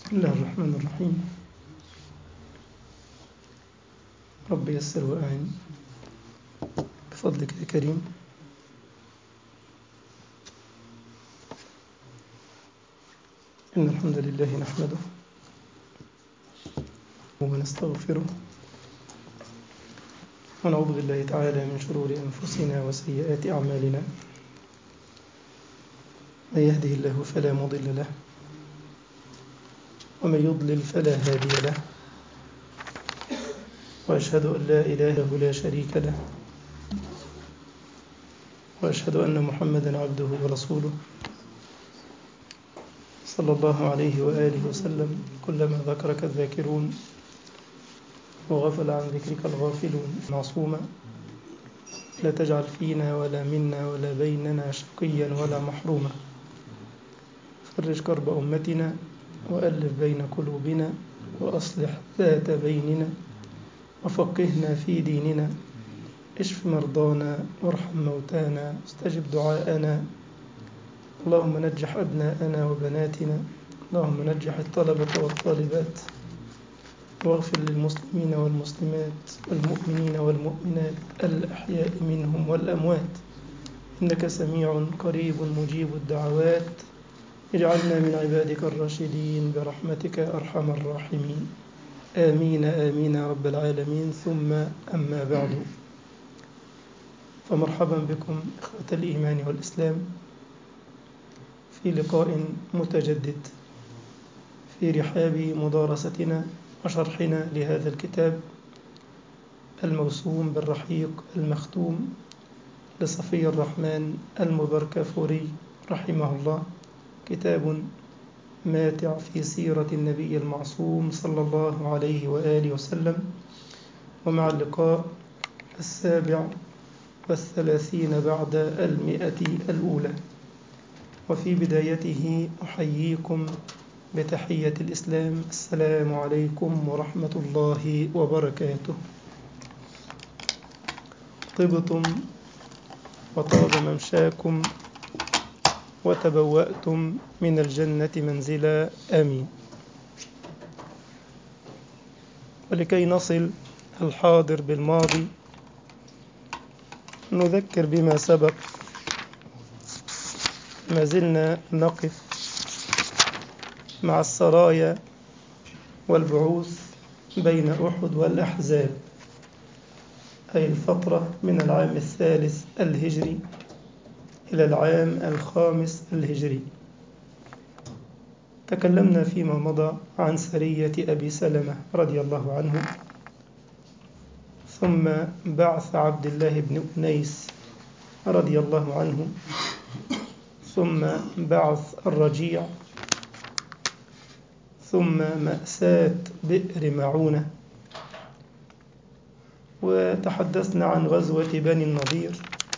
بسم الله الرحمن الرحيم رب يسر وأعن بفضلك يا كريم إن الحمد لله نحمده ونستغفره ونعوذ بالله تعالى من شرور أنفسنا وسيئات أعمالنا من يهده الله فلا مضل له ومن يضلل فلا هادي له وأشهد أن لا إله له لا شريك له وأشهد أن محمدا عبده ورسوله صلى الله عليه وآله وسلم كلما ذكرك الذاكرون وغفل عن ذكرك الغافلون معصوما لا تجعل فينا ولا منا ولا بيننا شقيا ولا محروما فرج كرب أمتنا وألف بين قلوبنا وأصلح ذات بيننا وفقهنا في ديننا اشف مرضانا وارحم موتانا استجب دعاءنا اللهم نجح أبناءنا وبناتنا اللهم نجح الطلبة والطالبات واغفر للمسلمين والمسلمات والمؤمنين والمؤمنات الأحياء منهم والأموات إنك سميع قريب مجيب الدعوات اجعلنا من عبادك الراشدين برحمتك أرحم الراحمين آمين آمين يا رب العالمين ثم أما بعد فمرحبا بكم إخوة الإيمان والإسلام في لقاء متجدد في رحاب مدارستنا وشرحنا لهذا الكتاب الموسوم بالرحيق المختوم لصفي الرحمن المبركفوري رحمه الله كتاب ماتع في سيرة النبي المعصوم صلى الله عليه وآله وسلم ومع اللقاء السابع والثلاثين بعد المئة الأولى وفي بدايته أحييكم بتحية الإسلام السلام عليكم ورحمة الله وبركاته طبتم وطاب ممشاكم وتبوأتم من الجنة منزلا آمين ولكي نصل الحاضر بالماضي نذكر بما سبق ما زلنا نقف مع السرايا والبعوث بين أحد والأحزاب أي الفترة من العام الثالث الهجري إلى العام الخامس الهجري تكلمنا فيما مضى عن سرية أبي سلمة رضي الله عنه ثم بعث عبد الله بن أنيس رضي الله عنه ثم بعث الرجيع ثم مأساة بئر معونة وتحدثنا عن غزوة بني النضير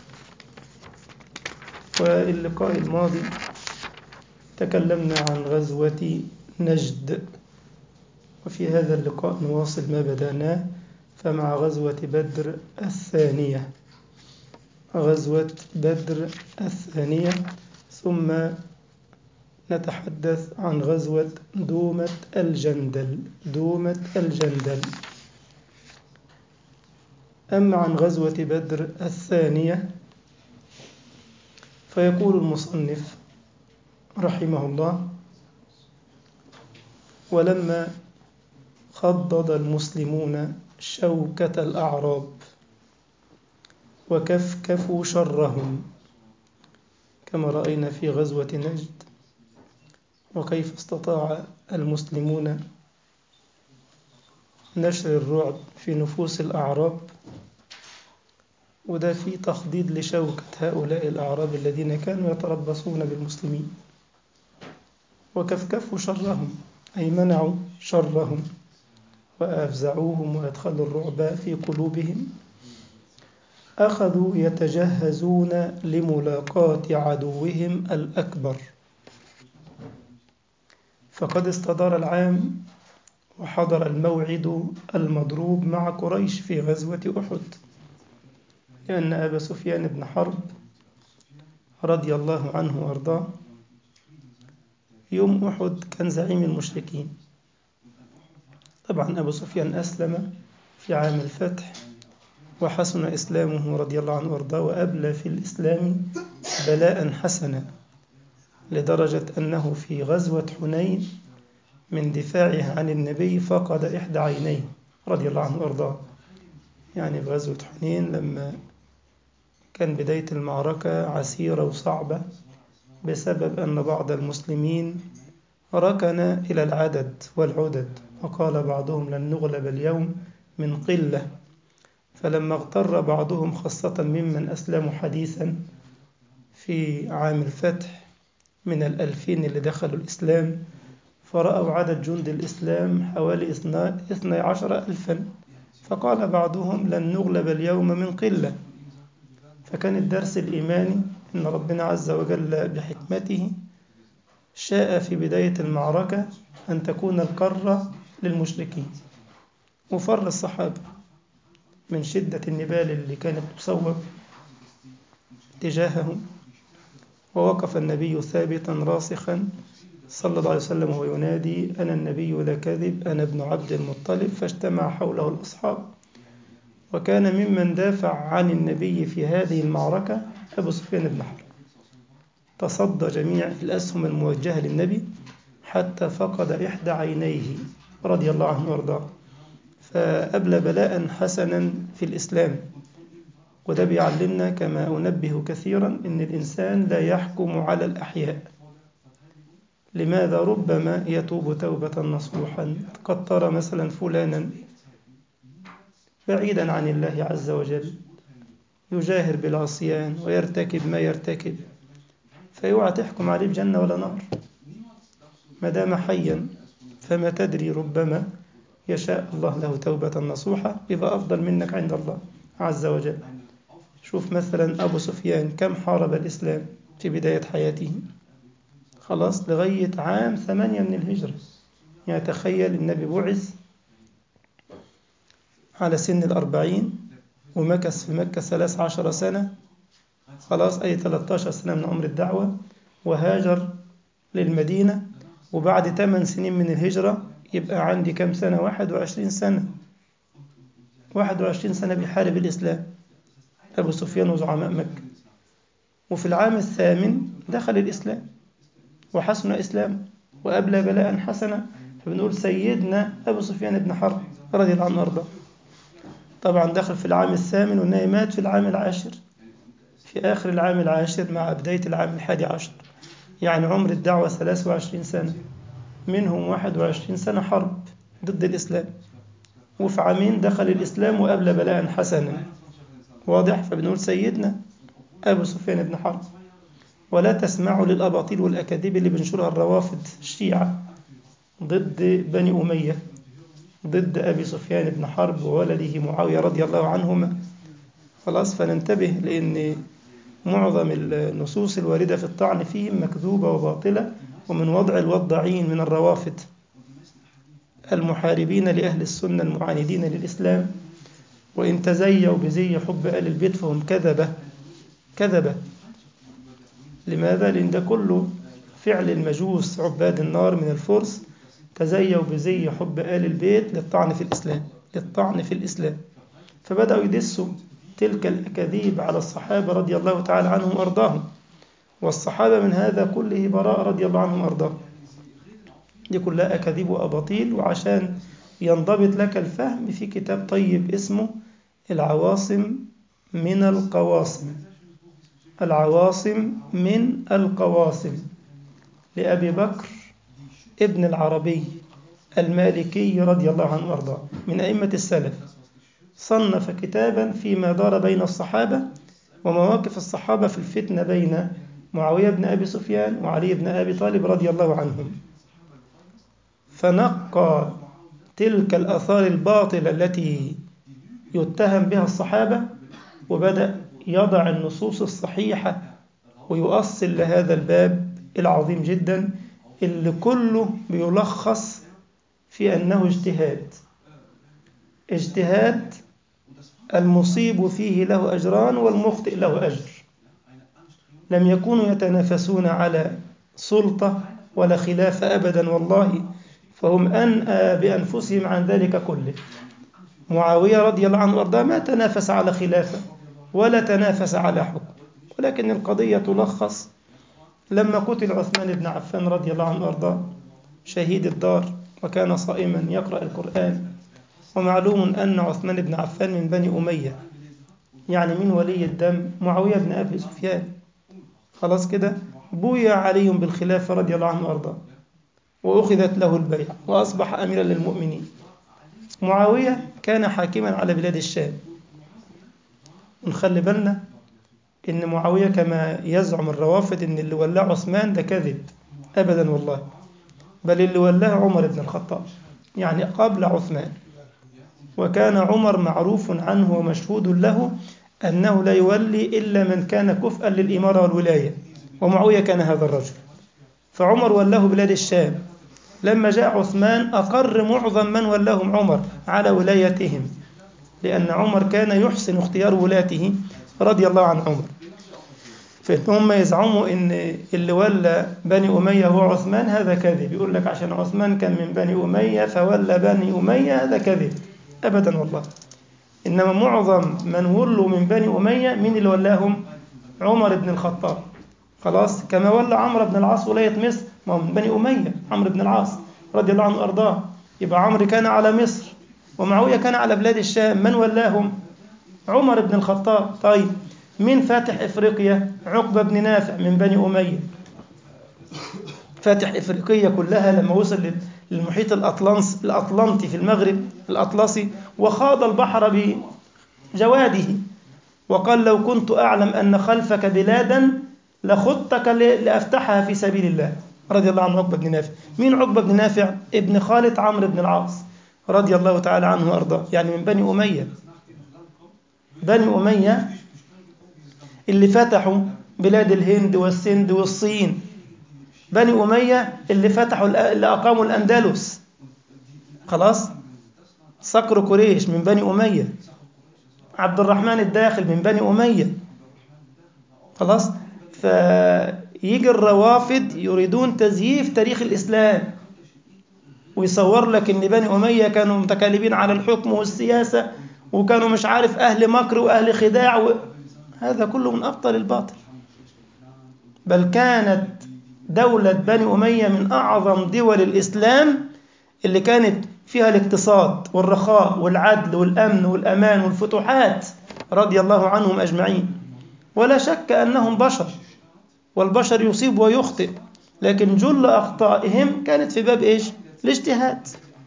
واللقاء الماضي تكلمنا عن غزوة نجد وفي هذا اللقاء نواصل ما بدأناه فمع غزوة بدر الثانية غزوة بدر الثانية ثم نتحدث عن غزوة دومة الجندل دومة الجندل أما عن غزوة بدر الثانية فيقول المصنف رحمه الله ولما خضض المسلمون شوكة الأعراب وكفكفوا شرهم كما رأينا في غزوة نجد وكيف استطاع المسلمون نشر الرعب في نفوس الأعراب وده في تخضيض لشوكة هؤلاء الأعراب الذين كانوا يتربصون بالمسلمين وكفكفوا شرهم أي منعوا شرهم وأفزعوهم وأدخلوا الرعب في قلوبهم أخذوا يتجهزون لملاقاة عدوهم الأكبر فقد استدار العام وحضر الموعد المضروب مع قريش في غزوة أحد لأن أبا سفيان بن حرب رضي الله عنه وأرضاه يوم أحد كان زعيم المشركين طبعا أبو سفيان أسلم في عام الفتح وحسن إسلامه رضي الله عنه وارضاه وأبلى في الإسلام بلاء حسنا لدرجة أنه في غزوة حنين من دفاعه عن النبي فقد إحدى عينيه رضي الله عنه وارضاه يعني في غزوة حنين لما كان بداية المعركة عسيرة وصعبة بسبب أن بعض المسلمين ركن إلى العدد والعدد وقال بعضهم لن نغلب اليوم من قلة فلما اغتر بعضهم خاصة ممن أسلموا حديثا في عام الفتح من الألفين اللي دخلوا الإسلام فرأوا عدد جند الإسلام حوالي اثني عشر ألفا فقال بعضهم لن نغلب اليوم من قلة فكان الدرس الإيماني أن ربنا عز وجل بحكمته شاء في بداية المعركة أن تكون القرة للمشركين وفر الصحابة من شدة النبال اللي كانت تصوب تجاههم ووقف النبي ثابتا راسخا صلى الله عليه وسلم وهو ينادي أنا النبي لا كذب أنا ابن عبد المطلب فاجتمع حوله الأصحاب وكان ممن دافع عن النبي في هذه المعركة أبو سفيان بن حرب تصدى جميع الأسهم الموجهة للنبي حتى فقد إحدى عينيه رضي الله عنه وارضاه فأبلى بلاء حسنا في الإسلام وده بيعلمنا كما أنبه كثيرا أن الإنسان لا يحكم على الأحياء لماذا ربما يتوب توبة نصوحا قد ترى مثلا فلانا بعيدا عن الله عز وجل يجاهر بالعصيان ويرتكب ما يرتكب فيوعى تحكم عليه بجنة ولا نار ما دام حيا فما تدري ربما يشاء الله له توبة نصوحة يبقى أفضل منك عند الله عز وجل شوف مثلا أبو سفيان كم حارب الإسلام في بداية حياته خلاص لغاية عام ثمانية من الهجرة يعني تخيل النبي بعث على سن الأربعين ومكث في مكة ثلاث عشر سنة خلاص أي 13 سنة من عمر الدعوة وهاجر للمدينة وبعد 8 سنين من الهجرة يبقى عندي كم سنة 21 سنة 21 سنة بيحارب الإسلام أبو سفيان وزعماء مكة وفي العام الثامن دخل الإسلام وحسن إسلام وأبلى بلاء حسنا فبنقول سيدنا أبو سفيان بن حرب رضي الله عنه وارضاه طبعا دخل في العام الثامن والنهي مات في العام العاشر في آخر العام العاشر مع بداية العام الحادي عشر يعني عمر الدعوة 23 سنة منهم 21 سنة حرب ضد الإسلام وفي عامين دخل الإسلام وأبلى بلاء حسنا واضح فبنقول سيدنا أبو سفيان بن حرب ولا تسمعوا للأباطيل والأكاذيب اللي بنشرها الروافد الشيعة ضد بني أمية ضد أبي سفيان بن حرب وولده معاوية رضي الله عنهما خلاص فننتبه لأن معظم النصوص الواردة في الطعن فيهم مكذوبة وباطلة ومن وضع الوضعين من الروافد المحاربين لأهل السنة المعاندين للإسلام وإن تزيوا بزي حب آل البيت فهم كذبة كذبة لماذا؟ لأن ده كله فعل المجوس عباد النار من الفرس تزيوا بزي حب آل البيت للطعن في الإسلام للطعن في الإسلام فبدأوا يدسوا تلك الأكاذيب على الصحابة رضي الله تعالى عنهم وأرضاهم والصحابة من هذا كله براء رضي الله عنهم وأرضاهم دي كلها أكاذيب وأباطيل وعشان ينضبط لك الفهم في كتاب طيب اسمه العواصم من القواصم العواصم من القواصم لأبي بكر ابن العربي المالكي رضي الله عنه وارضاه من أئمة السلف صنف كتابا فيما دار بين الصحابة ومواقف الصحابة في الفتنة بين معاوية بن أبي سفيان وعلي بن أبي طالب رضي الله عنهم فنقى تلك الآثار الباطلة التي يتهم بها الصحابة وبدأ يضع النصوص الصحيحة ويؤصل لهذا الباب العظيم جدا اللي كله بيلخص في أنه اجتهاد اجتهاد المصيب فيه له أجران والمخطئ له أجر لم يكونوا يتنافسون على سلطة ولا خلاف أبدا والله فهم أنأى بأنفسهم عن ذلك كله معاوية رضي الله عنه وارضاه ما تنافس على خلافة ولا تنافس على حكم ولكن القضية تلخص لما قتل عثمان بن عفان رضي الله عنه وارضاه شهيد الدار وكان صائما يقرأ القرآن ومعلوم أن عثمان بن عفان من بني أمية يعني من ولي الدم معاوية بن أبي سفيان خلاص كده بويع عليهم بالخلافة رضي الله عنه وارضاه وأخذت له البيع وأصبح أميرا للمؤمنين معاوية كان حاكما على بلاد الشام ونخلي بالنا إن معاوية كما يزعم الروافد إن اللي ولاه عثمان ده كذب أبدا والله بل اللي ولاه عمر بن الخطاب يعني قبل عثمان وكان عمر معروف عنه ومشهود له أنه لا يولي إلا من كان كفءا للإمارة والولاية ومعاوية كان هذا الرجل فعمر ولاه بلاد الشام لما جاء عثمان أقر معظم من ولاهم عمر على ولايتهم لأن عمر كان يحسن اختيار ولاته رضي الله عن عمر فهم يزعموا ان اللي ولى بني اميه هو عثمان هذا كذب يقول لك عشان عثمان كان من بني اميه فولى بني اميه هذا كذب ابدا والله انما معظم من ولوا من بني اميه مين اللي ولاهم عمر بن الخطاب خلاص كما ولى عمرو بن العاص ولايه مصر ما هو من بني اميه عمرو بن العاص رضي الله عنه وارضاه يبقى عمرو كان على مصر ومعاويه كان على بلاد الشام من ولاهم عمر بن الخطاب طيب من فاتح افريقيا عقبه بن نافع من بني اميه فاتح افريقيا كلها لما وصل للمحيط الاطلنس الاطلنطي في المغرب الاطلسي وخاض البحر بجواده وقال لو كنت اعلم ان خلفك بلادا لخضتك لافتحها في سبيل الله رضي الله عنه عقبه بن نافع مين عقبه بن نافع ابن خالد عمرو بن العاص رضي الله تعالى عنه وارضاه يعني من بني اميه بني اميه اللي فتحوا بلاد الهند والسند والصين بني أمية اللي فتحوا اللي أقاموا الأندلس خلاص صقر قريش من بني أمية عبد الرحمن الداخل من بني أمية خلاص فيجي الروافد يريدون تزييف تاريخ الإسلام ويصور لك ان بني أمية كانوا متكالبين على الحكم والسياسة وكانوا مش عارف أهل مكر وأهل خداع و... هذا كله من أبطل الباطل بل كانت دولة بني أمية من أعظم دول الإسلام اللي كانت فيها الاقتصاد والرخاء والعدل والأمن والأمان والفتوحات رضي الله عنهم أجمعين ولا شك أنهم بشر والبشر يصيب ويخطئ لكن جل أخطائهم كانت في باب إيش؟ الاجتهاد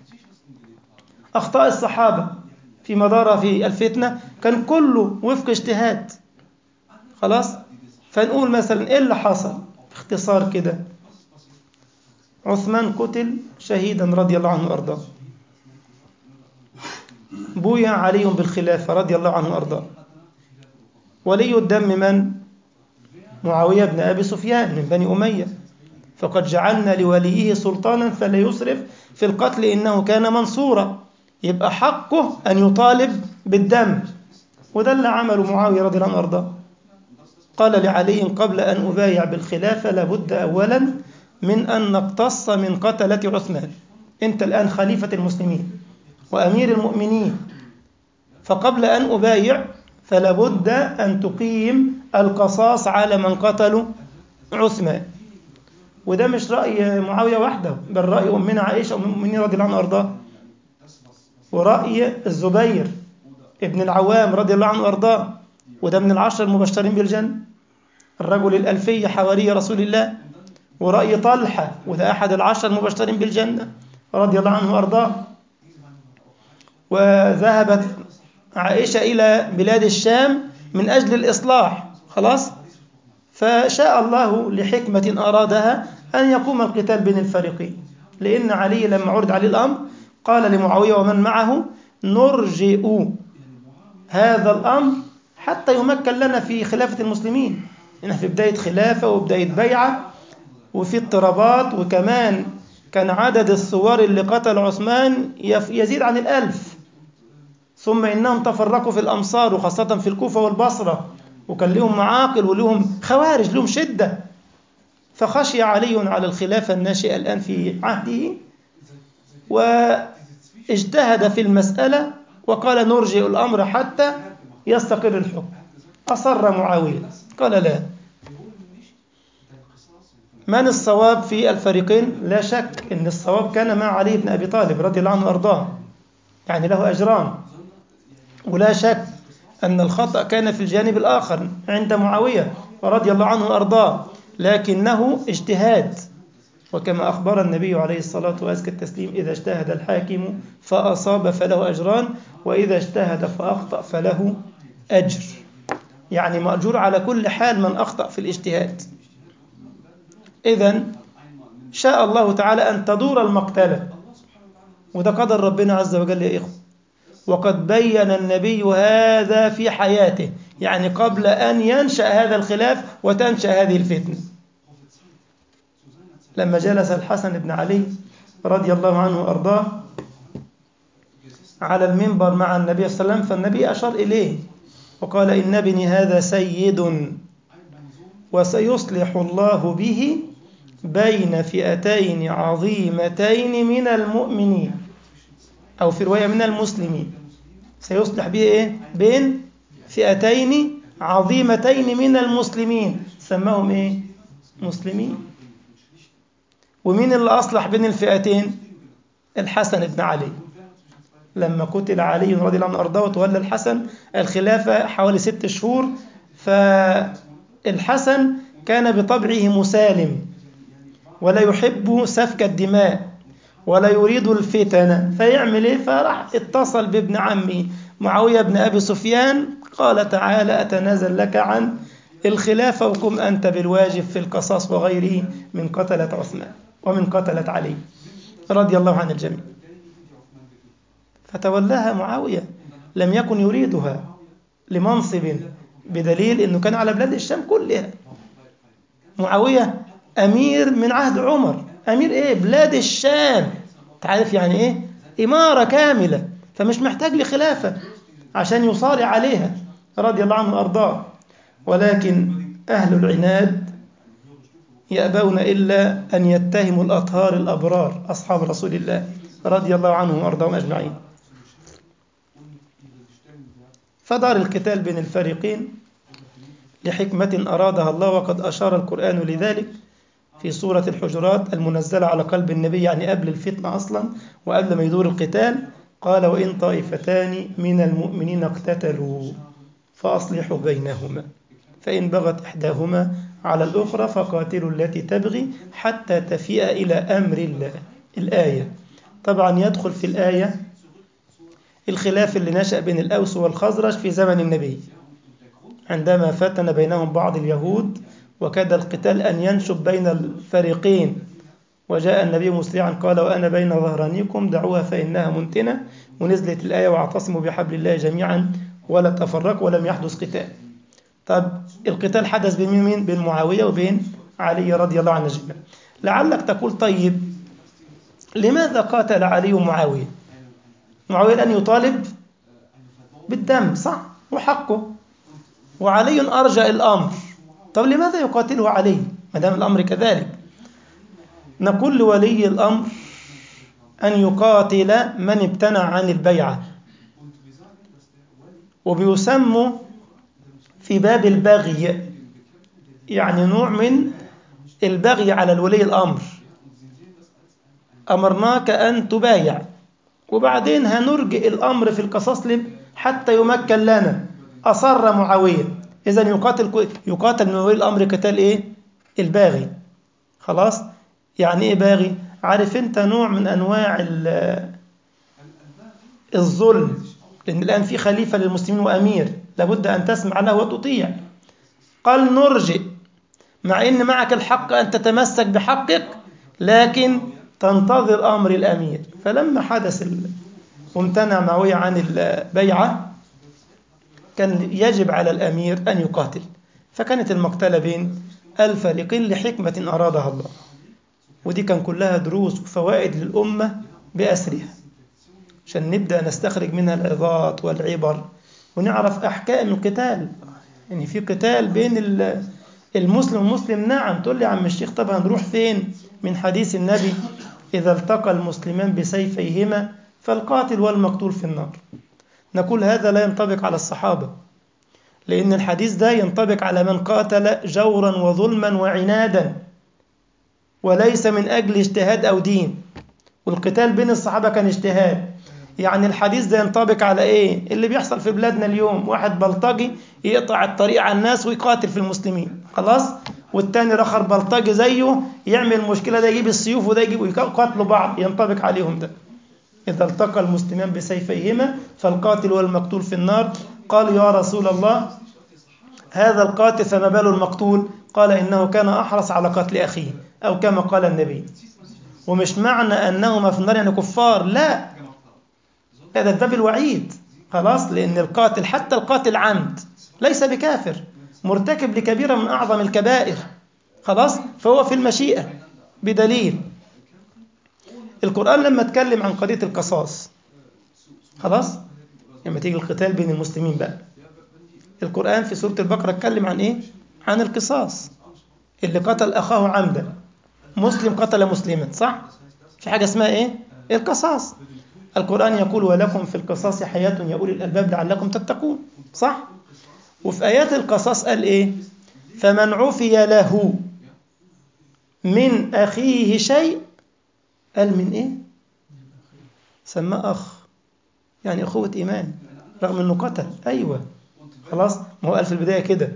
أخطاء الصحابة في مدار في الفتنة كان كله وفق اجتهاد خلاص فنقول مثلا ايه اللي حصل باختصار كده عثمان قتل شهيدا رضي الله عنه وارضاه بويع علي بالخلافه رضي الله عنه وارضاه ولي الدم من معاويه بن ابي سفيان من بني اميه فقد جعلنا لوليه سلطانا فلا يسرف في القتل انه كان منصورا يبقى حقه ان يطالب بالدم وده اللي عمله معاويه رضي الله عنه وارضاه قال لعلي قبل أن أبايع بالخلافة لابد أولا من أن نقتص من قتلة عثمان أنت الآن خليفة المسلمين وأمير المؤمنين فقبل أن أبايع فلابد أن تقيم القصاص على من قتلوا عثمان وده مش رأي معاوية وحده بل رأي أمنا عائشة أم المؤمنين رضي الله عنها وأرضاه ورأي الزبير ابن العوام رضي الله عنه وأرضاه وده من العشر المبشرين بالجنة الرجل الألفي حواري رسول الله ورأي طلحة وده أحد العشر المبشرين بالجنة رضي الله عنه وأرضاه وذهبت عائشة إلى بلاد الشام من أجل الإصلاح خلاص فشاء الله لحكمة أرادها أن يقوم القتال بين الفريقين لأن علي لما عرض عليه الأمر قال لمعاوية ومن معه نرجئ هذا الأمر حتى يمكن لنا في خلافة المسلمين إنها في بداية خلافة وبداية بيعة وفي اضطرابات وكمان كان عدد الثوار اللي قتل عثمان يزيد عن الألف ثم إنهم تفرقوا في الأمصار وخاصة في الكوفة والبصرة وكان لهم معاقل ولهم خوارج لهم شدة فخشي علي على الخلافة الناشئة الآن في عهده واجتهد في المسألة وقال نرجئ الأمر حتى يستقر الحكم أصر معاوية قال لا من الصواب في الفريقين لا شك أن الصواب كان مع علي بن أبي طالب رضي الله عنه وأرضاه يعني له أجران ولا شك أن الخطأ كان في الجانب الآخر عند معاوية رضي الله عنه وأرضاه لكنه اجتهاد وكما أخبر النبي عليه الصلاة وأزكى التسليم إذا اجتهد الحاكم فأصاب فله أجران وإذا اجتهد فأخطأ فله أجر يعني مأجور على كل حال من أخطأ في الاجتهاد إذا شاء الله تعالى أن تدور المقتلة وده قدر ربنا عز وجل يا إخوة وقد بين النبي هذا في حياته يعني قبل أن ينشأ هذا الخلاف وتنشأ هذه الفتنة لما جلس الحسن بن علي رضي الله عنه وأرضاه على المنبر مع النبي صلى الله عليه وسلم فالنبي أشار إليه وقال إن ابني هذا سيد وسيصلح الله به بين فئتين عظيمتين من المؤمنين أو في رواية من المسلمين سيصلح به إيه؟ بين فئتين عظيمتين من المسلمين سماهم إيه؟ مسلمين ومين اللي أصلح بين الفئتين الحسن بن علي لما قتل علي رضي الله عنه أرضاه وتولى الحسن الخلافة حوالي ست شهور فالحسن كان بطبعه مسالم ولا يحب سفك الدماء ولا يريد الفتن فيعمل ايه فراح اتصل بابن عمي معاوية بن أبي سفيان قال تعالى أتنازل لك عن الخلافة وقم أنت بالواجب في القصاص وغيره من قتلة عثمان ومن قتلة علي رضي الله عن الجميع فتولاها معاوية لم يكن يريدها لمنصب بدليل أنه كان على بلاد الشام كلها معاوية أمير من عهد عمر أمير إيه بلاد الشام تعرف يعني إيه إمارة كاملة فمش محتاج لخلافة عشان يصارع عليها رضي الله عنه وأرضاه ولكن أهل العناد يأبون إلا أن يتهموا الأطهار الأبرار أصحاب رسول الله رضي الله عنهم وأرضاهم أجمعين فدار القتال بين الفريقين لحكمة أرادها الله وقد أشار القرآن لذلك في سورة الحجرات المنزلة على قلب النبي يعني قبل الفتنة أصلا وقبل ما يدور القتال قال وإن طائفتان من المؤمنين اقتتلوا فأصلحوا بينهما فإن بغت إحداهما على الأخرى فقاتلوا التي تبغي حتى تفيء إلى أمر الله الآية طبعا يدخل في الآية الخلاف اللي نشأ بين الأوس والخزرج في زمن النبي عندما فتن بينهم بعض اليهود وكاد القتال أن ينشب بين الفريقين وجاء النبي مسرعا قال وأنا بين ظهرانيكم دعوها فإنها منتنة ونزلت الآية واعتصموا بحبل الله جميعا ولا تفرقوا ولم يحدث قتال طب القتال حدث بين مين بين معاوية وبين علي رضي الله عنه جميعا لعلك تقول طيب لماذا قاتل علي ومعاوية معاوية الآن يطالب بالدم صح وحقه وعلي أرجى الأمر طب لماذا يقاتله علي ما دام الأمر كذلك نقول لولي الأمر أن يقاتل من ابتنع عن البيعة وبيسموا في باب البغي يعني نوع من البغي على الولي الأمر أمرناك أن تبايع وبعدين هنرجئ الأمر في القصاص حتى يمكن لنا أصر معاوية إذا يقاتل يقاتل من ولي الأمر قتال إيه؟ الباغي خلاص؟ يعني إيه باغي؟ عارف أنت نوع من أنواع الظلم لأن الآن في خليفة للمسلمين وأمير لابد أن تسمع له وتطيع قال نرجئ مع أن معك الحق أن تتمسك بحقك لكن تنتظر أمر الأمير فلما حدث وامتنع معاوية عن البيعة كان يجب على الأمير أن يقاتل فكانت المقتلة بين الفريقين لحكمة أرادها الله ودي كان كلها دروس وفوائد للأمة بأسرها عشان نبدأ نستخرج منها العظات والعبر ونعرف أحكام القتال يعني في قتال بين المسلم مسلم نعم تقول لي يا عم الشيخ طب هنروح فين من حديث النبي إذا التقى المسلمان بسيفيهما فالقاتل والمقتول في النار نقول هذا لا ينطبق على الصحابة لأن الحديث ده ينطبق على من قاتل جورا وظلما وعنادا وليس من أجل اجتهاد أو دين والقتال بين الصحابة كان اجتهاد يعني الحديث ده ينطبق على ايه اللي بيحصل في بلادنا اليوم واحد بلطجي يقطع الطريق على الناس ويقاتل في المسلمين خلاص والتاني رخر بلطجي زيه يعمل مشكلة ده يجيب السيوف وده يجيب يقاتلوا بعض ينطبق عليهم ده إذا التقى المسلمان بسيفيهما فالقاتل والمقتول في النار قال يا رسول الله هذا القاتل فما بال المقتول قال إنه كان أحرص على قتل أخيه أو كما قال النبي ومش معنى أنهما في النار يعني كفار لا هذا باب الوعيد خلاص لأن القاتل حتى القاتل عمد ليس بكافر مرتكب لكبيرة من أعظم الكبائر خلاص فهو في المشيئة بدليل القرآن لما اتكلم عن قضية القصاص خلاص لما تيجي القتال بين المسلمين بقى القرآن في سورة البقرة اتكلم عن إيه؟ عن القصاص اللي قتل أخاه عمدا مسلم قتل مسلما صح؟ في حاجة اسمها إيه؟ القصاص القرآن يقول ولكم في القصاص حياة يا أولي الألباب لعلكم تتقون صح؟ وفي آيات القصاص قال إيه؟ فمن عفي له من أخيه شيء قال من إيه؟ سماه أخ يعني أخوة إيمان رغم أنه قتل أيوة خلاص ما هو قال في البداية كده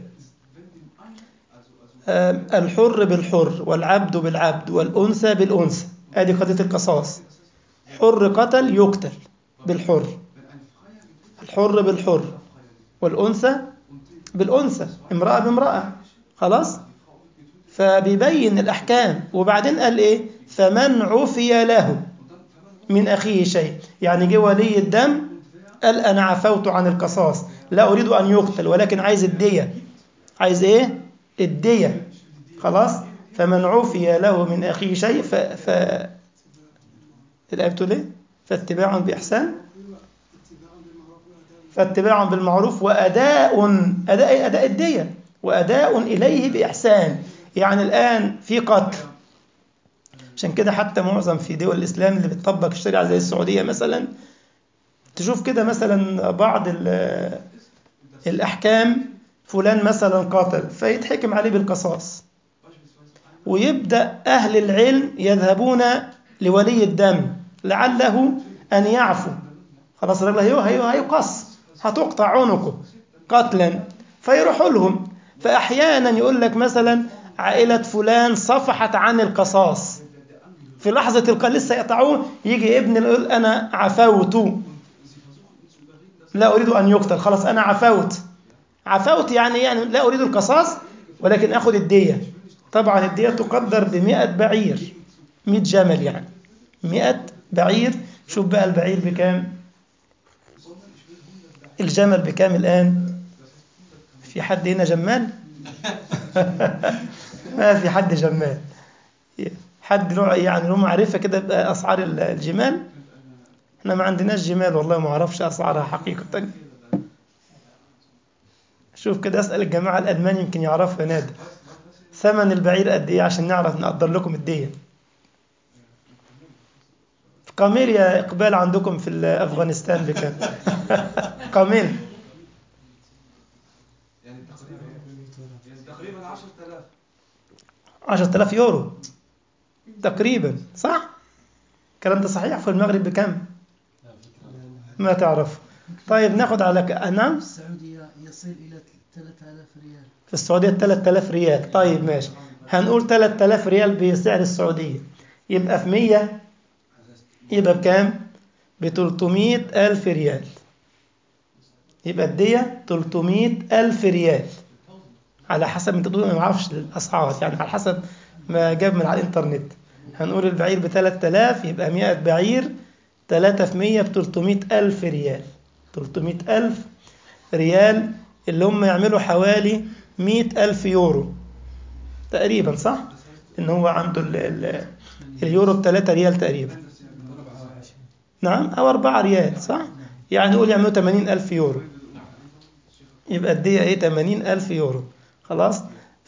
الحر بالحر والعبد بالعبد والأنثى بالأنثى هذه قضية القصاص حر قتل يقتل بالحر الحر بالحر والأنثى بالأنثى امرأة بامرأة خلاص فبيبين الأحكام وبعدين قال إيه فمن عفي له من أخيه شيء يعني جه ولي الدم قال أنا عفوت عن القصاص لا أريد أن يقتل ولكن عايز الدية عايز إيه الدية خلاص فمن عفي له من أخيه شيء ف... ف... الآية بتقول إيه فاتباع بإحسان فاتباع بالمعروف وأداء أداء أداء الدية وأداء إليه بإحسان يعني الآن في قتل عشان كده حتى معظم في دول الإسلام اللي بتطبق الشريعة زي السعودية مثلا تشوف كده مثلا بعض الأحكام فلان مثلا قاتل فيتحكم عليه بالقصاص ويبدأ أهل العلم يذهبون لولي الدم لعله أن يعفو خلاص الراجل هيقص هتقطع عنقه قتلا فيروحوا لهم فأحيانا يقول لك مثلا عائلة فلان صفحت عن القصاص في لحظة القتل لسه يقطعوه يجي ابن يقول أنا عفوت لا أريد أن يقتل خلاص أنا عفوت عفوت يعني يعني لا أريد القصاص ولكن أخذ الدية طبعا الدية تقدر بمئة بعير مئة جمل يعني مئة بعير شوف بقى البعير بكام الجمل بكام الآن في حد هنا جمال ما في حد جمال حد له يعني له معرفة كده بأسعار الجمال احنا ما عندناش جمال والله ما اعرفش اسعارها حقيقة شوف كده اسأل الجماعة الألمان يمكن يعرفها نادر ثمن البعير قد ايه عشان نعرف نقدر لكم الدية قاميل يا إقبال عندكم في أفغانستان بكام قاميل يعني تقريبا 10000 10000 يورو تقريبا صح الكلام ده صحيح في المغرب بكم ما تعرف طيب ناخد على ك... نعم السعودية يصل إلى 3000 ريال في السعودية 3000 ريال طيب ماشي هنقول 3000 ريال بسعر السعودية يبقى في 100 يبقى بكام ب 300 ألف ريال يبقى الدية 300 ألف ريال على حسب انت تقول ما اعرفش الاسعار يعني على حسب ما جاب من على الانترنت هنقول البعير ب 3000 يبقى 100 بعير 3 في 100 ب 300 ألف ريال 300 ألف ريال اللي هم يعملوا حوالي 100 ألف يورو تقريبا صح؟ إن هو عنده ال ال اليورو ب 3 ريال تقريبا نعم أو 4 ريال صح؟ يعني نقول يعملوا 80 ألف يورو يبقى الدية إيه 80 ألف يورو خلاص؟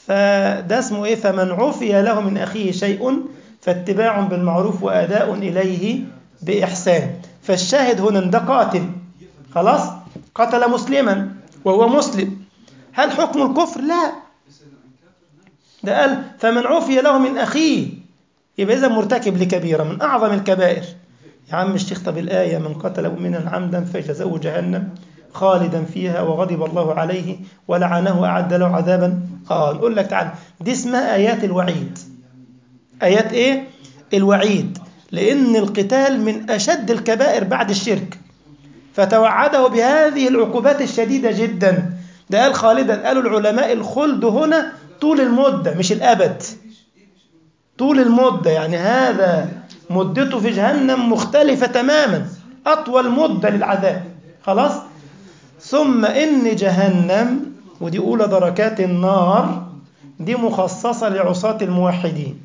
فده اسمه إيه فمن عفي له من أخيه شيء فاتباع بالمعروف وأداء إليه بإحسان فالشاهد هنا ده قاتل خلاص قتل مسلما وهو مسلم هل حكم الكفر لا ده قال فمن عفي له من أخيه يبقى إذا مرتكب لكبيرة من أعظم الكبائر يا عم الشيخ طب الآية من قتل مؤمنا عمدا فجزاؤه جهنم خالدا فيها وغضب الله عليه ولعنه أعد له عذابا آه نقول لك تعالى دي اسمها آيات الوعيد آيات إيه؟ الوعيد لأن القتال من أشد الكبائر بعد الشرك فتوعده بهذه العقوبات الشديدة جدا ده قال خالدا قالوا العلماء الخلد هنا طول المدة مش الأبد طول المدة يعني هذا مدته في جهنم مختلفة تماما أطول مدة للعذاب خلاص ثم إن جهنم ودي أولى دركات النار دي مخصصة لعصاة الموحدين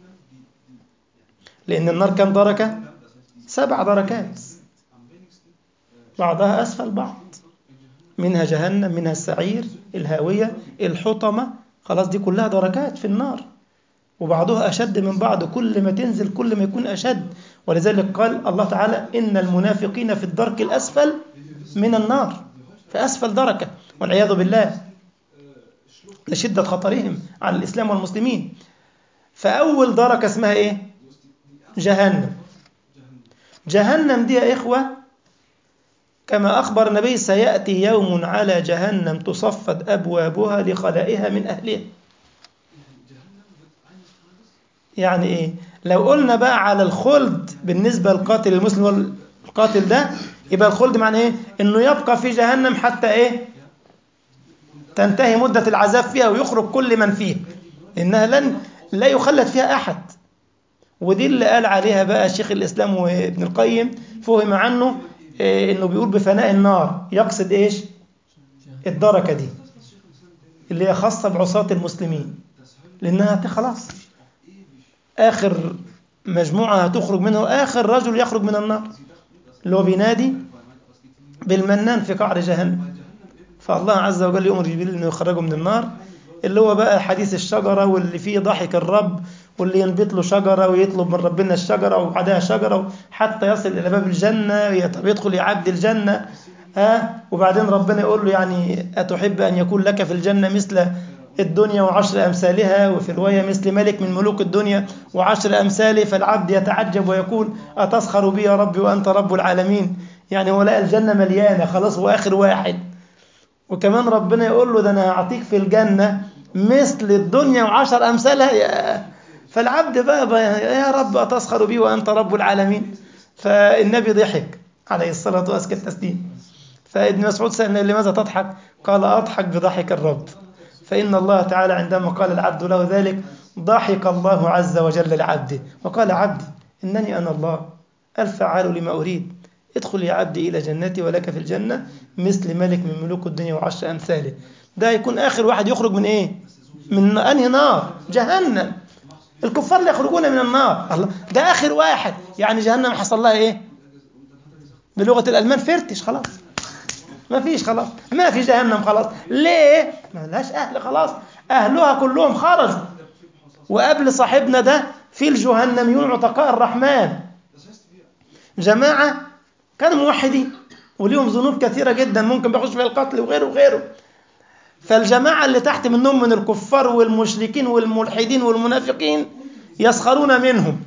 لأن النار كم دركة؟ سبع دركات بعضها أسفل بعض منها جهنم منها السعير الهاوية الحطمة خلاص دي كلها دركات في النار وبعضها أشد من بعض كل ما تنزل كل ما يكون أشد ولذلك قال الله تعالى إن المنافقين في الدرك الأسفل من النار في أسفل دركة والعياذ بالله لشدة خطرهم على الإسلام والمسلمين فأول دركة اسمها إيه؟ جهنم جهنم دي يا إخوة كما أخبر النبي سيأتي يوم على جهنم تصفد أبوابها لخلائها من أهلها يعني إيه لو قلنا بقى على الخلد بالنسبة للقاتل المسلم والقاتل ده يبقى الخلد معنى إيه إنه يبقى في جهنم حتى إيه تنتهي مدة العذاب فيها ويخرج كل من فيها إنها لن لا يخلد فيها أحد ودي اللي قال عليها بقى شيخ الإسلام وابن القيم فهم عنه إيه إنه بيقول بفناء النار يقصد إيش الدركة دي اللي هي خاصة بعصاة المسلمين لأنها خلاص آخر مجموعة هتخرج منه آخر رجل يخرج من النار اللي هو بينادي بالمنان في قعر جهنم فالله عز وجل يؤمر جبريل انه يخرجه من النار اللي هو بقى حديث الشجرة واللي فيه ضحك الرب واللي ينبت له شجرة ويطلب من ربنا الشجرة وبعدها شجرة حتى يصل إلى باب الجنة يدخل يعد الجنة ها وبعدين ربنا يقول له يعني أتحب أن يكون لك في الجنة مثل الدنيا وعشر أمثالها وفي رواية مثل ملك من ملوك الدنيا وعشر أمثاله فالعبد يتعجب ويقول أتسخر بي يا ربي وأنت رب العالمين يعني هو لقى الجنة مليانة خلاص هو آخر واحد وكمان ربنا يقول له ده أنا هعطيك في الجنة مثل الدنيا وعشر أمثالها يا فالعبد بقى, بقى يا رب أتسخر بي وأنت رب العالمين فالنبي ضحك عليه الصلاة وأزكى التسليم فابن مسعود سألنا لماذا تضحك قال أضحك بضحك الرب فإن الله تعالى عندما قال العبد له ذلك ضحك الله عز وجل لعبده وقال عبدي إنني أنا الله الفعال لما أريد ادخل يا عبدي إلى جنتي ولك في الجنة مثل ملك من ملوك الدنيا وعشر أمثاله ده يكون آخر واحد يخرج من إيه من أنهي نار جهنم الكفار اللي يخرجون من النار الله ده آخر واحد يعني جهنم حصل لها إيه بلغة الألمان فرتش خلاص ما فيش خلاص ما في جهنم خلاص ليه ما لهاش أهل خلاص أهلها كلهم خرجوا وقبل صاحبنا ده في الجهنميون عتقاء الرحمن جماعة كانوا موحدين وليهم ذنوب كثيرة جدا ممكن بيخش فيها القتل وغيره وغيره فالجماعة اللي تحت منهم من الكفار والمشركين والملحدين والمنافقين يسخرون منهم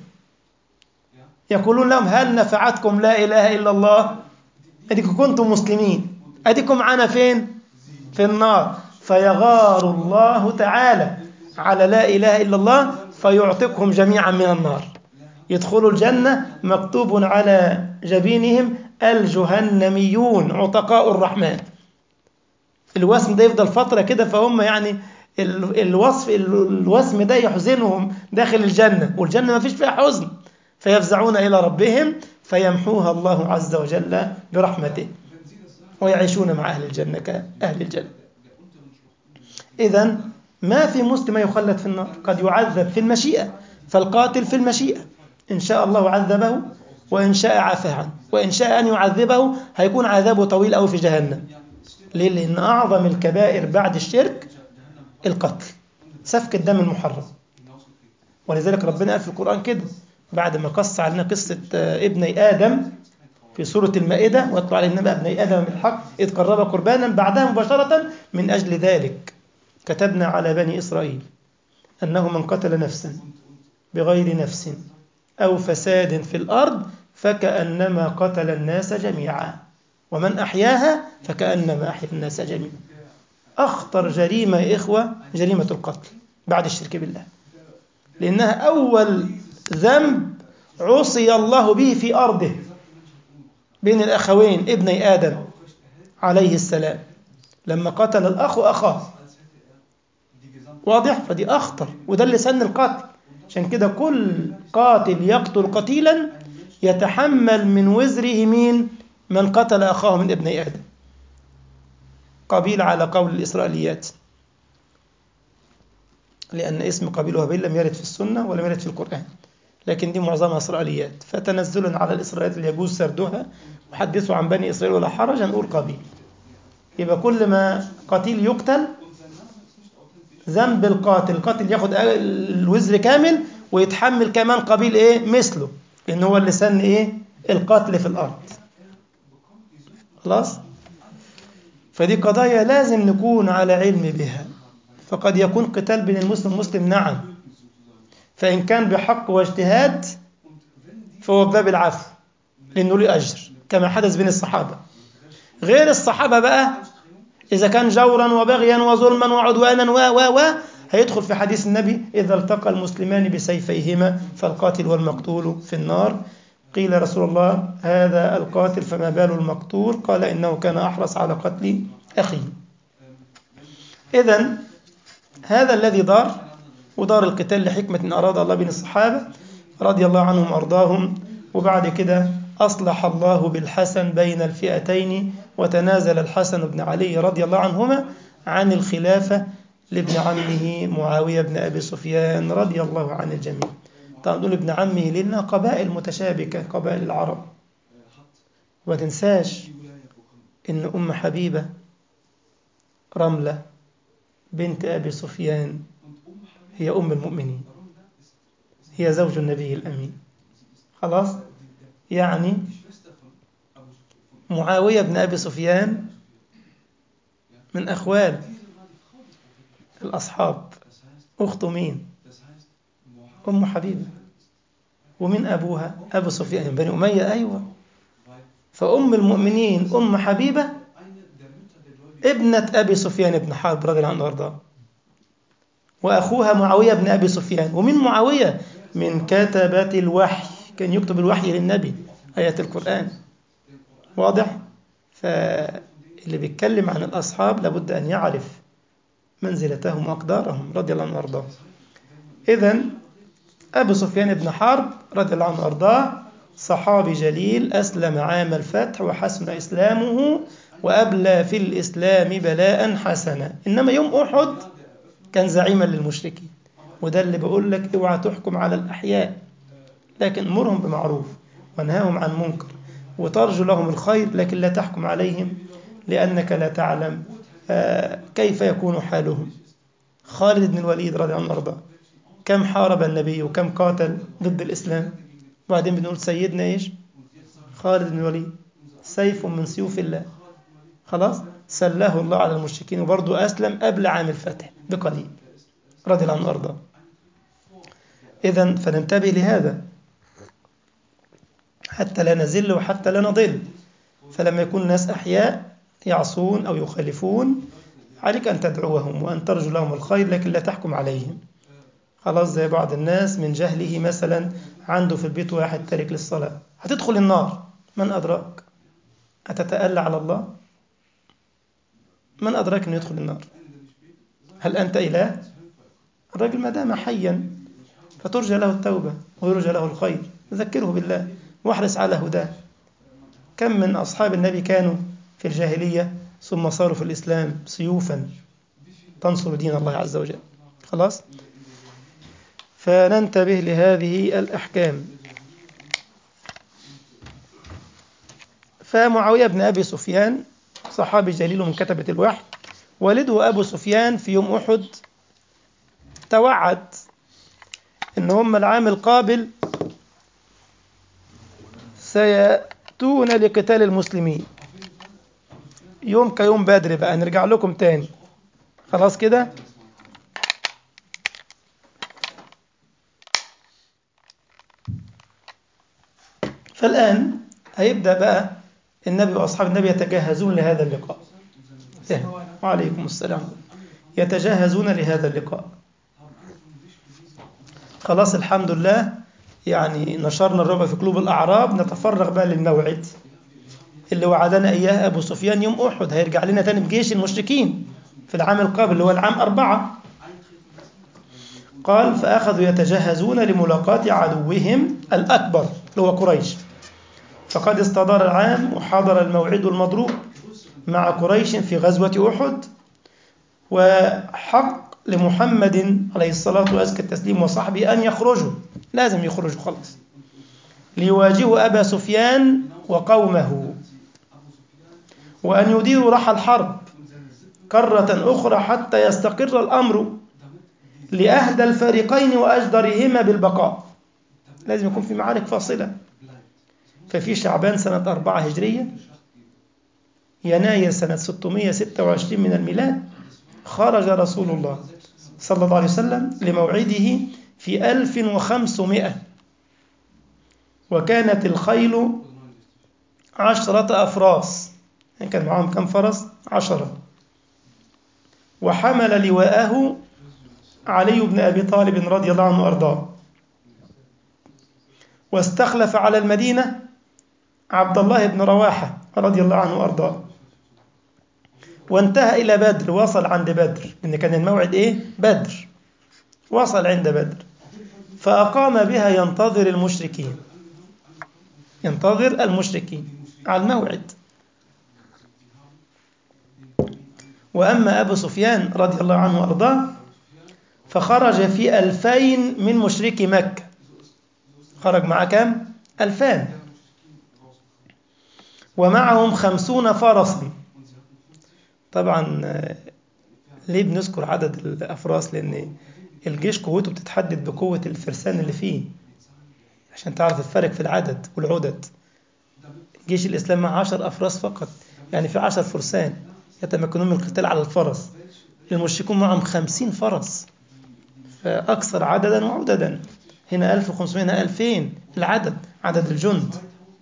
يقولون لهم هل نفعتكم لا إله إلا الله أديكم كنتم مسلمين أديكم معانا فين في النار فيغار الله تعالى على لا إله إلا الله فيعتقهم جميعا من النار يدخلوا الجنة مكتوب على جبينهم الجهنميون عتقاء الرحمن الوسم ده يفضل فترة كده فهم يعني الوصف الوسم ده يحزنهم داخل الجنة والجنة ما فيش فيها حزن فيفزعون إلى ربهم فيمحوها الله عز وجل برحمته ويعيشون مع أهل الجنة كأهل الجنة إذا ما في مسلم يخلد في النار قد يعذب في المشيئة فالقاتل في المشيئة إن شاء الله عذبه وإن شاء عفى عنه وإن شاء أن يعذبه هيكون عذابه طويل أو في جهنم ليه؟ لأن أعظم الكبائر بعد الشرك القتل سفك الدم المحرم ولذلك ربنا قال في القرآن كده بعد ما قص علينا قصة آه، ابني آدم في سورة المائدة واتلو عليهم نبأ ابني آدم بالحق إذ قرب قربانا بعدها مباشرة من أجل ذلك كتبنا على بني إسرائيل أنه من قتل نفسا بغير نفس أو فساد في الأرض فكأنما قتل الناس جميعا ومن أحياها فكأنما أحيا الناس جميعا أخطر جريمة يا إخوة جريمة القتل بعد الشرك بالله لأنها أول ذنب عصي الله به في أرضه بين الأخوين ابني آدم عليه السلام لما قتل الأخ أخاه واضح فدي أخطر وده اللي سن القتل عشان كده كل قاتل يقتل قتيلا يتحمل من وزره مين من قتل أخاه من ابني آدم قابيل على قول الإسرائيليات لأن اسم قابيل وهابيل لم يرد في السنة ولم يرد في القرآن لكن دي معظمها إسرائيليات فتنزل على الإسرائيليات اللي يجوز سردها وحدثوا عن بني إسرائيل ولا حرج نقول قابيل يبقى كل ما قتيل يقتل ذنب القاتل القاتل ياخد الوزر كامل ويتحمل كمان قبيل ايه مثله لان هو اللي سن ايه القتل في الارض خلاص فدي قضايا لازم نكون على علم بها فقد يكون قتال بين المسلم والمسلم نعم فإن كان بحق واجتهاد فهو باب العفو لأنه له أجر كما حدث بين الصحابة غير الصحابة بقى إذا كان جورا وبغيا وظلما وعدوانا و و و هيدخل في حديث النبي إذا التقى المسلمان بسيفيهما فالقاتل والمقتول في النار قيل رسول الله هذا القاتل فما بال المقتول قال إنه كان أحرص على قتل أخيه إذا هذا الذي دار ودار القتال لحكمة إن أراد الله بين الصحابة رضي الله عنهم وأرضاهم وبعد كده أصلح الله بالحسن بين الفئتين وتنازل الحسن بن علي رضي الله عنهما عن الخلافة لابن عمه معاوية بن أبي سفيان رضي الله عن الجميع طبعا نقول ابن عمه لأنها قبائل متشابكة قبائل العرب وما تنساش إن أم حبيبة رملة بنت أبي سفيان هي أم المؤمنين هي زوج النبي الأمين خلاص يعني معاوية بن أبي سفيان من أخوال الأصحاب أخته مين أم حبيبة ومن أبوها أبو سفيان بني أمية أيوة فأم المؤمنين أم حبيبة ابنة أبي سفيان بن حرب رضي الله عنه وارضاه وأخوها معاوية بن أبي سفيان ومن معاوية من كتبة الوحي كان يكتب الوحي للنبي آيات القرآن واضح فاللي بيتكلم عن الأصحاب لابد أن يعرف منزلتهم وأقدارهم رضي الله عنه وأرضاه إذا أبو سفيان بن حرب رضي الله عنه وأرضاه صحابي جليل أسلم عام الفتح وحسن إسلامه وأبلى في الإسلام بلاء حسنا إنما يوم أحد كان زعيما للمشركين وده اللي بقول لك اوعى تحكم على الأحياء لكن مرهم بمعروف وانهاهم عن منكر وترجو لهم الخير لكن لا تحكم عليهم لأنك لا تعلم كيف يكون حالهم خالد بن الوليد رضي الله عنه وارضاه كم حارب النبي وكم قاتل ضد الإسلام وبعدين بنقول سيدنا إيش خالد بن الوليد سيف من سيوف الله خلاص سلاه الله على المشركين وبرضه أسلم قبل عام الفتح بقليل رضي الله عنه وارضاه إذا فننتبه لهذا حتى لا نزل وحتى لا نضل فلما يكون الناس أحياء يعصون أو يخالفون عليك أن تدعوهم وأن ترجو لهم الخير لكن لا تحكم عليهم خلاص زي بعض الناس من جهله مثلا عنده في البيت واحد تارك للصلاة هتدخل النار من أدراك أتتألى على الله من أدراك أنه يدخل النار هل أنت إله الرجل ما دام حيا فترجى له التوبة ويرجى له الخير ذكره بالله واحرص على هداه كم من أصحاب النبي كانوا في الجاهلية ثم صاروا في الإسلام سيوفا تنصر دين الله عز وجل خلاص فننتبه لهذه الأحكام فمعاوية بن أبي سفيان صحابي جليل من كتبة الوحي والده أبو سفيان في يوم أحد توعد إن هم العام القابل سيأتون لقتال المسلمين يوم كيوم بدر بقى نرجع لكم تاني خلاص كده فالآن هيبدأ بقى النبي وأصحاب النبي يتجهزون لهذا اللقاء إيه؟ وعليكم السلام يتجهزون لهذا اللقاء خلاص الحمد لله يعني نشرنا الرعب في قلوب الأعراب نتفرغ بقى للموعد اللي وعدنا إياه أبو سفيان يوم أحد هيرجع لنا تاني بجيش المشركين في العام القابل اللي هو العام أربعة قال فأخذوا يتجهزون لملاقاة عدوهم الأكبر اللي هو قريش فقد استدار العام وحضر الموعد المضروب مع قريش في غزوة أحد وحق لمحمد عليه الصلاة وأزكى التسليم وصحبه أن يخرجوا لازم يخرجوا خلاص ليواجهوا أبا سفيان وقومه وأن يديروا رحى الحرب كرة أخرى حتى يستقر الأمر لأهدى الفريقين وأجدرهما بالبقاء لازم يكون في معارك فاصلة ففي شعبان سنة أربعة هجرية يناير سنة 626 من الميلاد خرج رسول الله صلى الله عليه وسلم لموعده في 1500 وكانت الخيل عشرة أفراس يعني كان معهم كم فرس؟ عشرة وحمل لواءه علي بن أبي طالب رضي الله عنه وأرضاه واستخلف على المدينة عبد الله بن رواحة رضي الله عنه وأرضاه وانتهى إلى بدر وصل عند بدر لأن كان الموعد إيه؟ بدر وصل عند بدر فأقام بها ينتظر المشركين ينتظر المشركين على الموعد وأما أبو سفيان رضي الله عنه وأرضاه فخرج في ألفين من مشركي مكة خرج معه كام؟ ألفان ومعهم خمسون فرسا طبعا ليه بنذكر عدد الأفراس لأن الجيش قوته بتتحدد بقوة الفرسان اللي فيه عشان تعرف الفرق في العدد والعدد جيش الإسلام مع عشر أفراس فقط يعني في عشر فرسان يتمكنون من القتال على الفرس المشركون معهم خمسين فرس فأكثر عددا وعددا هنا 1500 هنا 2000 العدد عدد الجند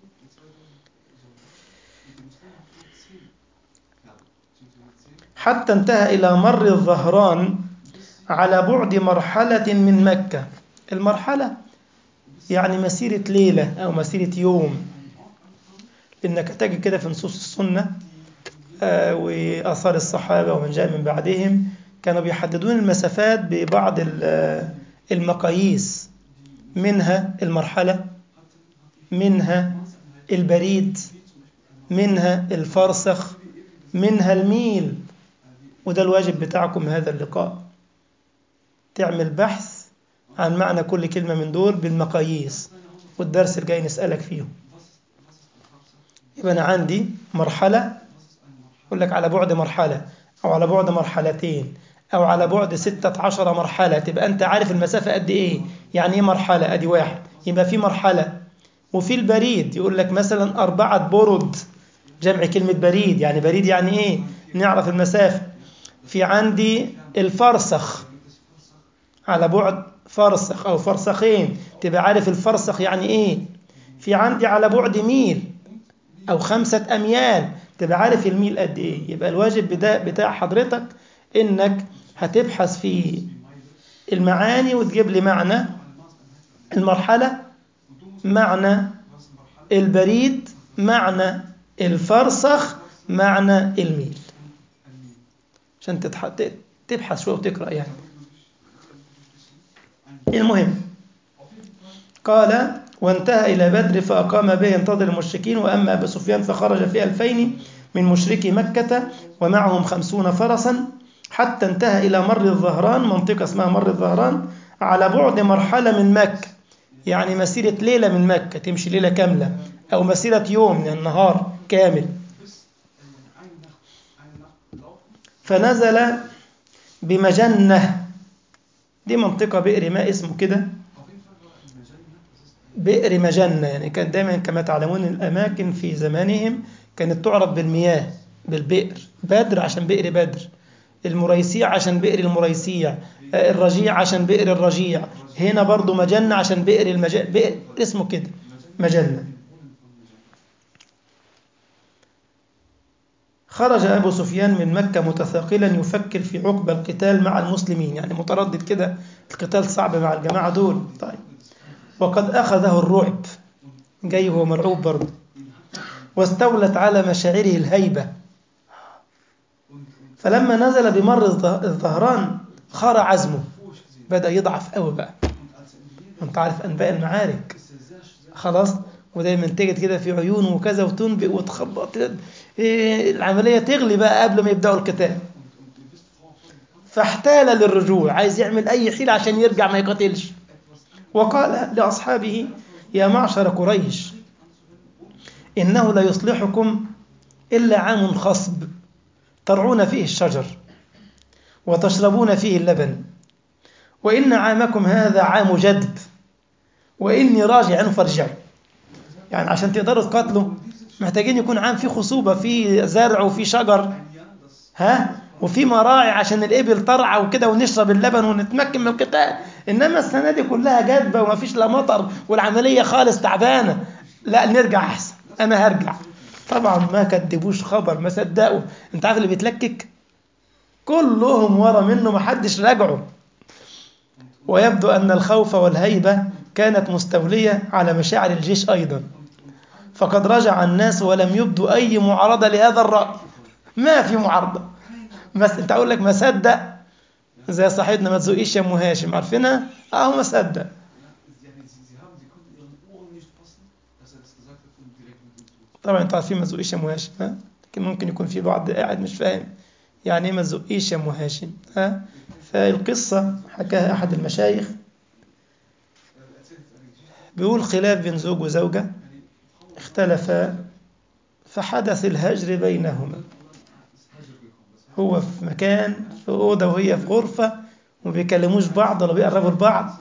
حتى انتهى إلى مر الظهران على بعد مرحلة من مكة المرحلة يعني مسيرة ليلة أو مسيرة يوم إنك تجد كده في نصوص السنة آه وآثار الصحابة ومن جاء من بعدهم كانوا بيحددون المسافات ببعض المقاييس منها المرحلة منها البريد منها الفرسخ منها الميل وده الواجب بتاعكم هذا اللقاء تعمل بحث عن معنى كل كلمة من دول بالمقاييس والدرس الجاي نسألك فيهم يبقى أنا عندي مرحلة أقول لك على بعد مرحلة أو على بعد مرحلتين أو على بعد ستة عشر مرحلة تبقى أنت عارف المسافة قد إيه يعني إيه مرحلة أدي واحد يبقى في مرحلة وفي البريد يقول لك مثلا أربعة برد جمع كلمة بريد يعني بريد يعني إيه نعرف المسافة في عندي الفرسخ على بعد فرسخ أو فرسخين تبقى عارف الفرسخ يعني إيه في عندي على بعد ميل أو خمسة أميال تبقى عارف الميل قد إيه يبقى الواجب بتاع حضرتك إنك هتبحث في المعاني وتجيب لي معنى المرحلة معنى البريد معنى الفرسخ معنى الميل عشان تبحث شوية وتقرأ يعني المهم قال وانتهى إلى بدر فأقام به ينتظر المشركين وأما أبو سفيان فخرج في ألفين من مشركي مكة ومعهم خمسون فرسا حتى انتهى إلى مر الظهران منطقة اسمها مر الظهران على بعد مرحلة من مكة يعني مسيرة ليلة من مكة تمشي ليلة كاملة أو مسيرة يوم من النهار كامل فنزل بمجنة دي منطقة بئر ماء اسمه كده بئر مجنة يعني كان دايما كما تعلمون الأماكن في زمانهم كانت تعرف بالمياه بالبئر بدر عشان بئر بدر المريسيع عشان بئر المريسيع آه، الرجيع عشان بئر الرجيع هنا برضو مجنة عشان بئر المج... بئر اسمه كده مجنة خرج أبو سفيان من مكة متثاقلا يفكر في عقبى القتال مع المسلمين يعني متردد كده القتال صعب مع الجماعة دول طيب وقد أخذه الرعب جاي هو مرعوب برضه واستولت على مشاعره الهيبة فلما نزل بمر الظه- الظهران خار عزمه بدأ يضعف قوي بقى انت عارف أنباء المعارك خلاص ودايما تجد كده في عيونه وكذا وتنبئ وتخبط إيه، العملية تغلي بقى قبل ما يبدأوا القتال فاحتال للرجوع عايز يعمل أي حيلة عشان يرجع ما يقاتلش وقال لأصحابه يا معشر قريش إنه لا يصلحكم إلا عام خصب ترعون فيه الشجر وتشربون فيه اللبن وإن عامكم هذا عام جدب وإني راجع فارجعوا يعني عشان تقدروا تقاتلوا محتاجين يكون عام فيه خصوبة فيه زرع وفيه شجر ها وفي مراعي عشان الإبل ترعى وكده ونشرب اللبن ونتمكن من القتال إنما السنة دي كلها جدبة وما فيش لا مطر والعملية خالص تعبانة لا نرجع أحسن أنا هرجع طبعا ما كدبوش خبر ما صدقوا أنت عارف اللي بيتلكك كلهم ورا منه ما حدش راجعوا ويبدو أن الخوف والهيبة كانت مستولية على مشاعر الجيش أيضا فقد رجع الناس ولم يبدوا أي معارضة لهذا الرأي ما في معارضة بس انت اقول لك ما صدق زي صاحبنا ما تزقيش يا ام هاشم عارفينها اه ما صدق Yani sie, sie haben, sie konnten ihren Ohren nicht fassen, dass er das gesagt hat und direkt mit dem Tod. طبعا انتوا عارفين ما تزقيش يا ام هاشم ها لكن ممكن يكون في بعض قاعد مش فاهم يعني ايه ما تزقيش يا ام هاشم ها فالقصه حكاها احد المشايخ Er erzählt jetzt eine Geschichte, بيقول خلاف بين زوج وزوجه eine Frau اختلفا فحدث الهجر بينهما ist Hajr gekommen. Das heißt, هو في مكان في اوضه وهي في غرفه وما بيكلموش بعض ولا بيقربوا لبعض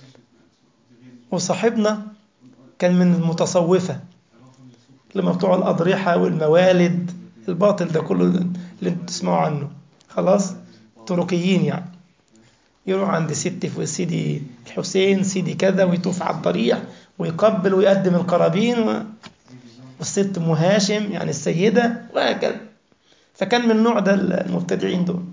وصاحبنا كان من المتصوفة لما بتوع الأضرحة والموالد الباطل ده كله اللي انتوا تسمعوا عنه خلاص تركيين يعني يروح عند ست في سيدي الحسين سيدي كذا ويطوف على الضريح ويقبل ويقدم القرابين و... والست ام هاشم يعني السيدة وهكذا فكان من نوع ده المبتدعين دول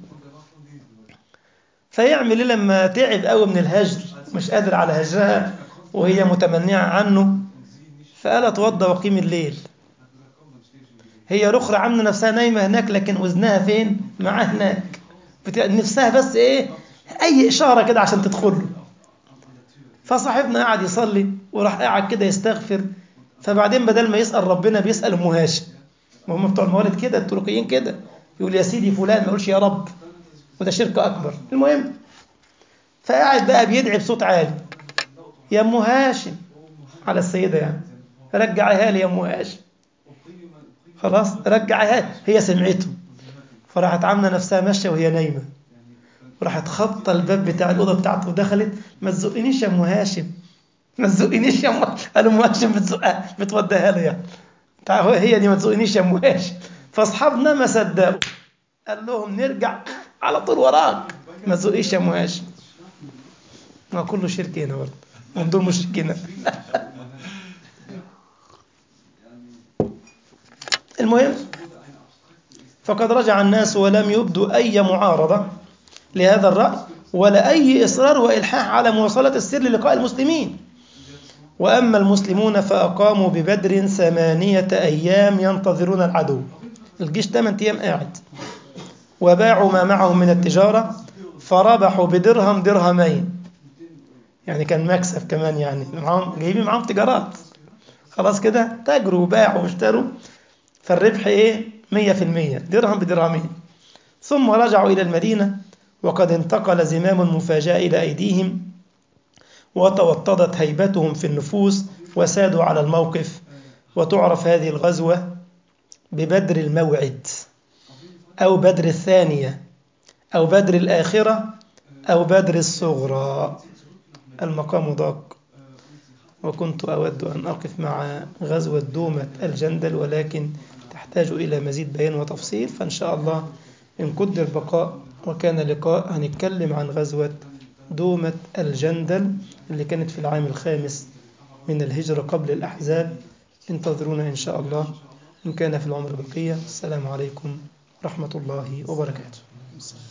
فيعمل ايه لما تعب قوي من الهجر مش قادر على هجرها وهي متمنعة عنه فقال اتوضى وقيم الليل هي رخرة عاملة نفسها نايمة هناك لكن وزنها فين؟ معاه هناك بت... نفسها بس ايه؟ أي إشارة كده عشان تدخل له فصاحبنا قاعد يصلي وراح قاعد كده يستغفر فبعدين بدل ما يسأل ربنا بيسأل أم هاشم وهم بتوع الموالد كده التركيين كده يقول يا سيدي فلان ما يقولش يا رب وده شرك أكبر المهم فقاعد بقى بيدعي بصوت عالي يا أم هاشم على السيدة يعني رجعيها لي يا أم هاشم خلاص رجعيها هي سمعته فراحت عامله نفسها ماشيه وهي نايمه وراحت خبطه الباب بتاع الاوضه بتاعته ودخلت ما تزقنيش يا ام هاشم ما تزقنيش يا ام قال ام هاشم بتزقها بتوديها له يعني تعال هي دي ما تزقنيش يا ام هاشم فاصحابنا ما صدقوا قال لهم نرجع على طول وراك ما تزقنيش يا ام هاشم ما كله شرك هنا برضه من دول مشركين المهم فقد رجع الناس ولم يبدوا أي معارضة لهذا الرأي ولا أي إصرار وإلحاح على مواصلة السر للقاء المسلمين وأما المسلمون فأقاموا ببدر ثمانية أيام ينتظرون العدو الجيش ثمان أيام قاعد وباعوا ما معهم من التجارة فربحوا بدرهم درهمين يعني كان مكسب كمان يعني معهم جايبين معهم تجارات خلاص كده تاجروا وباعوا واشتروا فالربح ايه مية في المية درهم بدرهمين ثم رجعوا إلى المدينة وقد انتقل زمام المفاجأة إلى أيديهم وتوطدت هيبتهم في النفوس وسادوا على الموقف وتعرف هذه الغزوة ببدر الموعد أو بدر الثانية أو بدر الآخرة أو بدر الصغرى المقام ضاق وكنت أود أن أقف مع غزوة دومة الجندل ولكن تحتاج إلى مزيد بيان وتفصيل فإن شاء الله إن قدر بقاء وكان لقاء هنتكلم عن غزوة دومة الجندل اللي كانت في العام الخامس من الهجرة قبل الأحزاب انتظرونا إن شاء الله إن كان في العمر بقية السلام عليكم ورحمة الله وبركاته